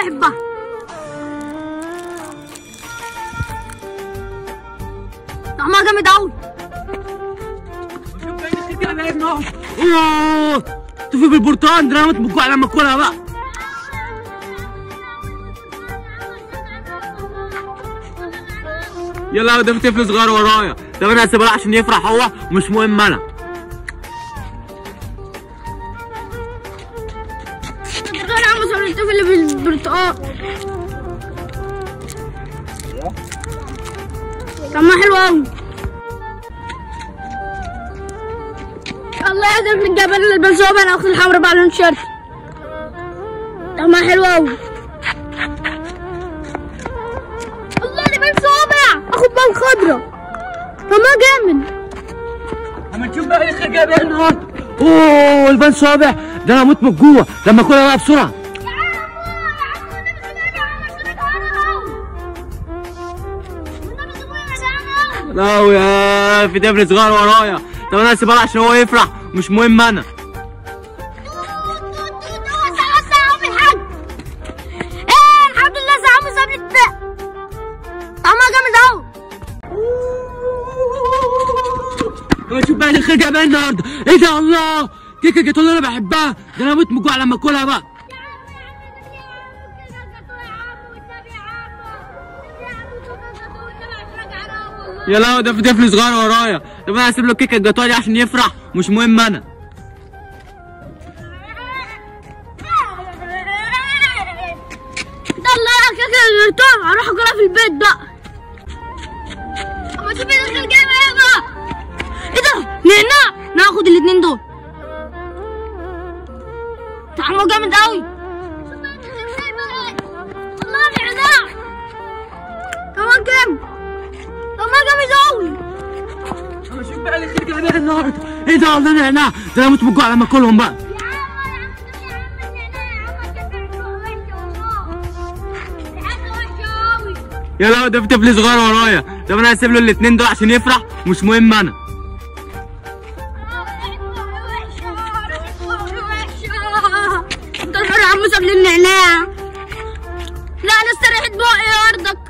بحبها طعمها جامد قوي اوه توفي بالبرتقال ده انا هموت من الجوع لما اكلها بقى يلا ده في طفل صغير ورايا طب انا هسيبه له عشان يفرح هو ومش مهم انا انا عم صورت اللي بالبرتقال طعمها حلو قوي الله يهدر في الجبل البلسوبة انا اخد الحمرا بقى لون شرط طعمها حلو قوي الله دي بلسوبة اخد بقى الخضرا طعمها جامد اما تشوف بقى ايه جايب ايه النهارده اوه البان صابع ده انا هموت من الجوع لما اكلها بقى بسرعه لا يا في طفل صغير ورايا طب انا هسيبها له عشان هو يفرح مش مهم انا الحمد لله زعموا سابت طعمها جامد قوي اما تشوف بقى ايه جايب ايه النهارده ايه ده الله كيكه جاتوه اللي انا بحبها ده انا هموت من الجوع لما اكلها بقى يا لا ده في طفل صغير ورايا طب انا هسيب له كيكه الجاتوه دي عشان يفرح مش مهم انا الله يا كيكه غيرتها هروح اكلها في البيت بقى اما شوف ايه دخل جايبه ايه بقى ايه ده نعناع ناخد الاتنين دول طعمه جامد قوي الله نعناع طعمه جامد طعمه جامد قوي اما شوف بقى اللي جايب ايه النهارده ايه ده الله نعناع ده انا هموت من الجوع لما اكلهم بقى يا لا ده في طفل صغير ورايا طب انا هسيب له الاتنين دول عشان يفرح مش مهم انا انت الحر عم ساب لي النعناع لا انا استريحت بقى يا ارضك